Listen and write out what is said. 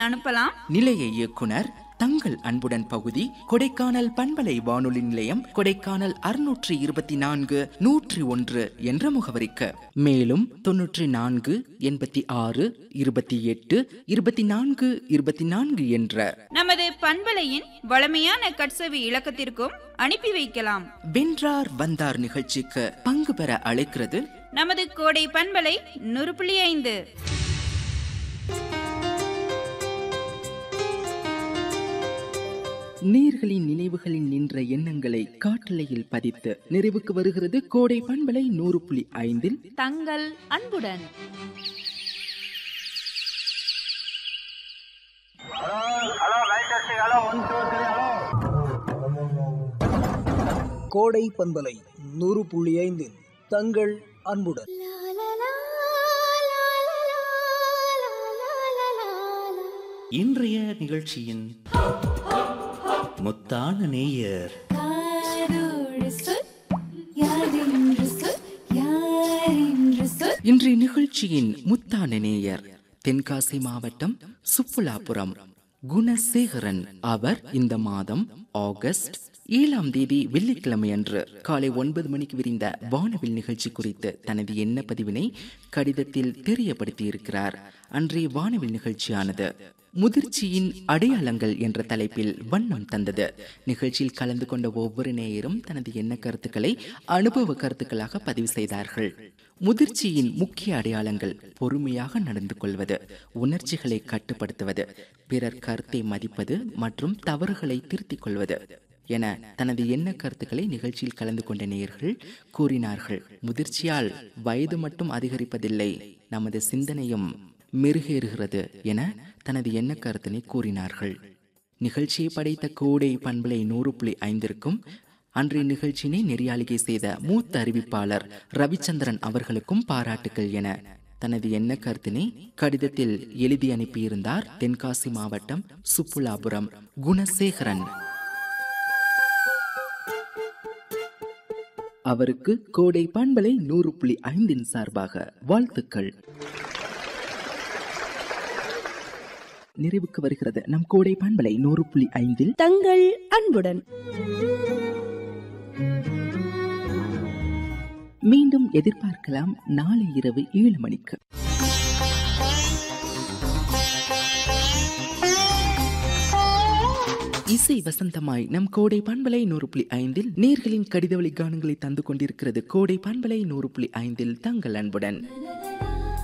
அனுப்பலாம் நிலைய இயக்குனர் தங்கள் அன்புடன் பகுதி கொடைக்கானல் பண்பலை வானொலி நிலையம் கொடைக்கானல் அறுநூற்றி இருபத்தி நான்கு நூற்றி ஒன்று என்ற முகவரிக்கு மேலும் தொன்னூற்றி நான்கு எண்பத்தி ஆறு இருபத்தி எட்டு இருபத்தி நான்கு இருபத்தி நான்கு என்ற நமது பண்பலையின் வளமையான கட்சவி இலக்கத்திற்கும் அனுப்பி வைக்கலாம் வென்றார் வந்தார் நிகழ்ச்சிக்கு பங்கு பெற அழைக்கிறது நமது கோடை பண்பலை நூறு புள்ளி ஐந்து நீர்களின் நினைவுகளில் நின்ற எண்ணங்களை காட்டலையில் பதித்து நிறைவுக்கு வருகிறது கோடை பண்பலை நூறு புள்ளி ஐந்தில் தங்கள் அன்புடன் கோடை பண்பலை நூறு புள்ளி ஐந்தில் தங்கள் அன்புடன் இன்றைய நிகழ்ச்சியின் முத்தான நேயர் இன்றைய நிகழ்ச்சியின் முத்தான நேயர் தென்காசி மாவட்டம் சுப்புலாபுரம் குணசேகரன் அவர் இந்த மாதம் ஆகஸ்ட் ஏழாம் தேதி வெள்ளிக்கிழமை அன்று காலை ஒன்பது மணிக்கு விரிந்த வானவில் நிகழ்ச்சி குறித்து தனது எண்ண பதிவினை கடிதத்தில் தெரியப்படுத்தி இருக்கிறார் அன்றைய வானவில் நிகழ்ச்சியானது முதிர்ச்சியின் அடையாளங்கள் என்ற தலைப்பில் வண்ணம் தந்தது நிகழ்ச்சியில் கலந்து கொண்ட ஒவ்வொரு நேயரும் தனது எண்ண கருத்துக்களை அனுபவ கருத்துக்களாக பதிவு செய்தார்கள் முதிர்ச்சியின் முக்கிய அடையாளங்கள் பொறுமையாக நடந்து கொள்வது உணர்ச்சிகளை கட்டுப்படுத்துவது பிறர் கருத்தை மதிப்பது மற்றும் தவறுகளை திருத்திக் கொள்வது என தனது எண்ண கருத்துக்களை நிகழ்ச்சியில் கலந்து கொண்ட நேயர்கள் கூறினார்கள் முதிர்ச்சியால் வயது மட்டும் அதிகரிப்பதில்லை நமது சிந்தனையும் மெருகேறுகிறது என தனது எண்ண கருத்தினை கூறினார்கள் நிகழ்ச்சியை படைத்த கோடை பண்பலை நூறு புள்ளி ஐந்திற்கும் அன்றைய நிகழ்ச்சியினை நெறியாளிகை செய்த மூத்த அறிவிப்பாளர் ரவிச்சந்திரன் அவர்களுக்கும் பாராட்டுகள் என தனது எண்ண கருத்தினை கடிதத்தில் எழுதி அனுப்பியிருந்தார் தென்காசி மாவட்டம் சுப்புலாபுரம் குணசேகரன் அவருக்கு கோடை பண்பலை நூறு புள்ளி ஐந்தின் சார்பாக வாழ்த்துக்கள் நிறைவுக்கு வருகிறது நம் கோடை பண்பலை நூறு புள்ளி ஐந்தில் தங்கள் அன்புடன் மீண்டும் எதிர்பார்க்கலாம் நாளை இரவு ஏழு மணிக்கு இசை வசந்தமாய் நம் கோடை பண்பலை நூறு புள்ளி ஐந்தில் நேர்களின் கடிதவழி கானங்களை தந்து கொண்டிருக்கிறது கோடை பண்பலை நூறு புள்ளி ஐந்தில் தங்கள் அன்புடன்